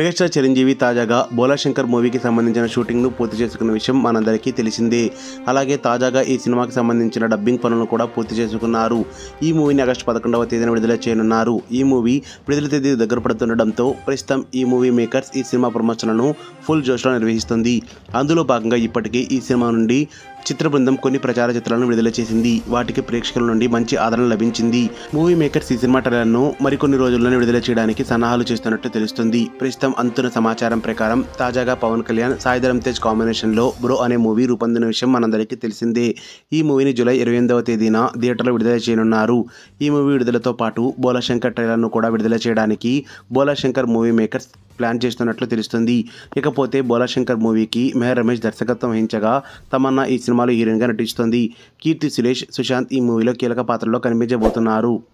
megastar Chiranjeevi తాజాగా బోలాశంకర్ మూవీకి సంబంధించిన షూటింగ్ను పూర్తి చేసుకున్న విషయం మనందరికీ తెలిసిందే అలాగే తాజాగా ఈ సినిమాకి సంబంధించిన డబ్బింగ్ పనులను కూడా పూర్తి చేసుకున్నారు ఈ మూవీని ఆగస్టు పదకొండవ తేదీన విడుదల చేయనున్నారు ఈ మూవీ విడుదల తేదీ దగ్గర పడుతుండటంతో ప్రస్తుతం ఈ మూవీ మేకర్స్ ఈ సినిమా ప్రమోషన్లను ఫుల్ జోష్లో నిర్వహిస్తుంది అందులో భాగంగా ఇప్పటికే ఈ సినిమా నుండి చిత్ర బృందం కొన్ని ప్రచార చిత్రాలను విడుదల చేసింది వాటికి ప్రేక్షకుల నుండి మంచి ఆదరణ లభించింది మూవీ మేకర్స్ ఈ సినిమా ట్రైలర్ను మరికొన్ని రోజుల్లోనే విడుదల చేయడానికి సన్నాహాలు చేస్తున్నట్టు తెలుస్తుంది ప్రస్తుతం అందుతున్న సమాచారం ప్రకారం తాజాగా పవన్ కళ్యాణ్ సాయిధరం తేజ్ కాంబినేషన్లో బ్రో అనే మూవీ రూపొందిన విషయం మనందరికీ తెలిసిందే ఈ మూవీని జూలై ఇరవై ఎనిమిదవ తేదీన థియేటర్లో విడుదల చేయనున్నారు ఈ మూవీ విడుదలతో పాటు బోలాశంకర్ ట్రైలర్ను కూడా విడుదల చేయడానికి బోలాశంకర్ మూవీ మేకర్స్ ప్లాన్ చేస్తున్నట్లు తెలుస్తుంది ఇకపోతే బోలాశంకర్ మూవీకి మెహర్ రమేష్ దర్శకత్వం వహించగా తమన్నా ఈ సినిమాలో హీరోయిన్గా నటిస్తుంది కీర్తి సురేష్ సుశాంత్ ఈ మూవీలో కీలక పాత్రలో కనిపించబోతున్నారు